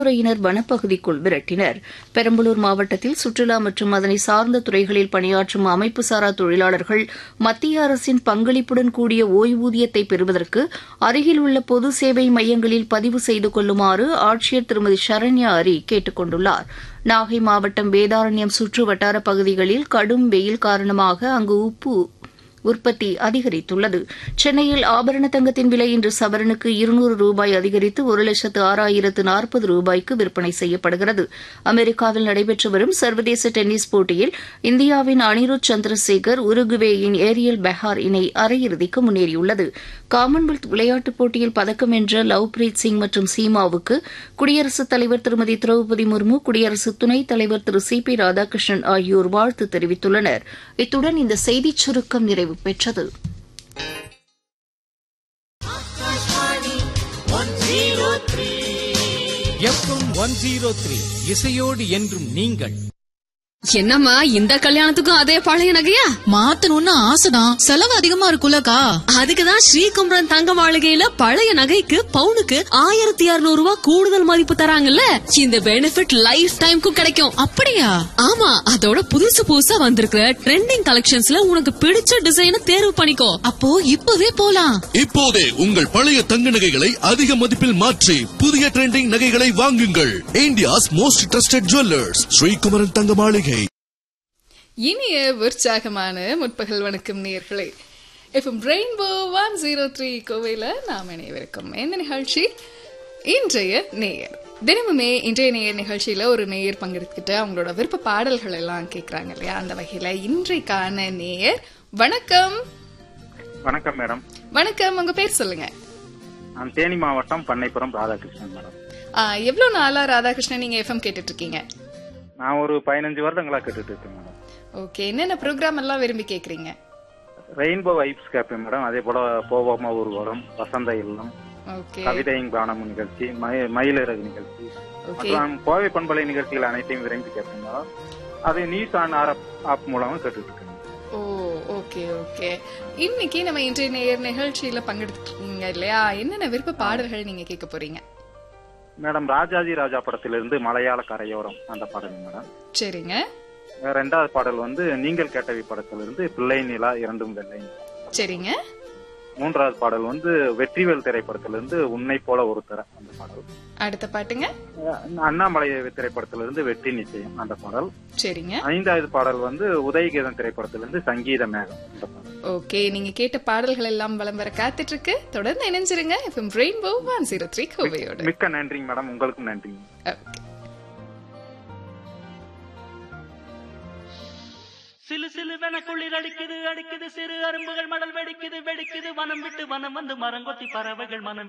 துறையினர் வனப்பகுதிக்குள் விரட்டினர் பெரம்பலூர் மாவட்டத்தில் சுற்றுலா மற்றும் அதனை சார்ந்த துறைகளில் பணியாற்றும் அமைப்பு சாரா தொழிலாளர்கள் மத்திய அரசின் பங்களிப்புடன் கூடிய ஓய்வூதியத்தை பெறுவதற்கு அருகில் உள்ள பொது சேவை மையங்களில் பதிவு செய்து கொள்ளுமாறு ஆட்சியர் திருமதி சரண்யா அரி கேட்டுக் கொண்டுள்ளார் நாகை மாவட்டம் வேதாரண்யம் சுற்று வட்டார பகுதிகளில் கடும் வெயில் காரணமாக அங்கு உப்பு உற்பத்தி அதிகரித்துள்ளது சென்னையில் ஆபரண தங்கத்தின் விலை இன்று சவரனுக்கு இருநூறு ரூபாய் அதிகரித்து ஒரு லட்சத்து ஆறாயிரத்து நாற்பது ரூபாய்க்கு விற்பனை செய்யப்படுகிறது அமெரிக்காவில் நடைபெற்று வரும் சர்வதேச டென்னிஸ் போட்டியில் இந்தியாவின் அனிருத் சந்திரசேகர் உருகுவேயின் ஏரியல் பெஹார் இணை அரையிறுதிக்கு முன்னேறியுள்ளது காமன்வெல்த் விளையாட்டுப் போட்டியில் பதக்கம் வென்ற லவ்பிரீத் சிங் மற்றும் சீமாவுக்கு குடியரசுத் தலைவர் திருமதி திரௌபதி முர்மு குடியரசு துணைத் தலைவர் திரு சி பி ராதாகிருஷ்ணன் ஆகியோர் வாழ்த்து தெரிவித்துள்ளனர் இத்துடன் இந்த செய்திச் சுருக்கம் நிறைவு பெற்றது எஃப்எம் ஒன் ஜீரோ த்ரீ இசையோடு என்றும் நீங்கள் என்னம்மா இந்த கல்யாணத்துக்கும் அதே பழைய நகையா மாத்தணும்னு ஆசைதான் செலவு அதிகமா இருக்குல்லக்கா அதுக்குதான் ஸ்ரீகுமரன் தங்க மாளிகையில பழைய நகைக்கு பவுனுக்கு ஆயிரத்தி இருநூறு ரூபாய் கூடுதல் மதிப்பு தராங்கல்ல இந்த பெனிஃபிட் லைஃப் டைம்க்கும் கிடைக்கும் அப்படியா ஆமா அதோட புதுசு புதுசா வந்திருக்கிற ட்ரெண்டிங் கலெக்ஷன்ஸ்ல உனக்கு பிடிச்ச டிசைனை தேர்வு பண்ணிக்கோ அப்போ இப்பவே போலாம் இப்போதே உங்கள் பழைய தங்க நகைகளை அதிக மதிப்பில் மாற்றி புதிய ட்ரெண்டிங் நகைகளை வாங்குங்கள் India's most trusted jewellers Srikumaran Thanga Maaligai இனிய உற்சாகமான முற்பகல் வணக்கம் நேர்களே FM rainbow one zero three கோவையில் நாம் இணையவிருக்கும் இந்த நிகழ்ச்சி இன்றைய நேயர் தினமுமே இன்றைய நேயர் நிகழ்ச்சியில் ஒரு நேயர் பங்கெடுத்துக்கிட்டு அவங்களோட விருப்ப பாடல்கள் எல்லாம் கேட்குறாங்க இல்லையா அந்த வகையில் இன்றைக்கான நேயர் வணக்கம் வணக்கம் மேடம் வணக்கம் உங்க பேர் சொல்லுங்க நான் தேனி மாவட்டம் பண்ணைப்புறம் ராதாகிருஷ்ணன் மேடம் ஆ, எவ்வளவு நாளா ராதாகிருஷ்ணன் நீங்க எஃப்எம் கேட்டுட்டு இருக்கீங்க நான் ஒரு பதினஞ்சு வருடங்களா கேட்டுட்டு இருக்கேன் மேடம் ஓகே என்னென்ன ப்ரோக்ராம் எல்லாம் விரும்பி கேக்குறீங்க ரெயின்போ வைப்ஸ் கேட்பேன் மேடம் அதே போல போவோமா ஊர்வலம் வசந்த இல்லம் ஓகே கவிதையும் கானம் நிகழ்ச்சி மய- மயிலிறகு நிகழ்ச்சி ஓகே மற்றும் கோவை பண்பலை நிகழ்ச்சிகள் அனைத்தையும் விரும்பி கேட்பேன் மேடம் அது நியூஸ் ஆன் ஆர் ஆப் மூலமா கேட்டுட்டு இருக்கேன் ஓ ஓகே ஓகே இன்னைக்கு நம்ம இன்றைய நேயர் நிகழ்ச்சியில பங்கெடுத்துருக்கீங்க இல்லையா என்னென்ன விருப்ப பாடல்கள் நீங்க கேட்க போறீங்க மேடம் ராஜாஜி ராஜா படத்திலிருந்து மலையாள கரையோரம் அந்த பாடல் மேடம் சரிங்க ரெண்டாவது பாடல் வந்து நீங்கள் கேட்டவி படத்திலிருந்து பிள்ளை நிலா இரண்டும் வெள்ளை நிலா. சரிங்க மூன்றாவது பாடல் வந்து வெற்றிவேல் திரைப்படத்திலிருந்து உன்னை போல ஒருத்தர அந்த பாடல் அடுத்த பாட்டுங்க அண்ணாமலை திரைப்படத்திலிருந்து வெற்றி நிச்சயம் அந்த பாடல் சரிங்க ஐந்தாவது பாடல் வந்து உதயகீதம் திரைப்படத்திலிருந்து சங்கீத மேகம் அந்த பாடல் ஓகே நீங்க கேட்ட பாடல்கள் எல்லாம் வலம் வர காத்துட்டு இருக்கு தொடர்ந்து இணைஞ்சிருங்க FM rainbow one zero three கோவையோட மிக்க நன்றிங்க மேடம் உங்களுக்கும் நன்றிங்க ஓகே சிலு சிலுவென குளிர் அடிக்குது அடிக்குது சிறு அரும்புகள் மடல் வெடிக்குது வெடிக்குது வனம் விட்டு வனம் வந்து மரங்கொத்தி பறவைகள் மனம்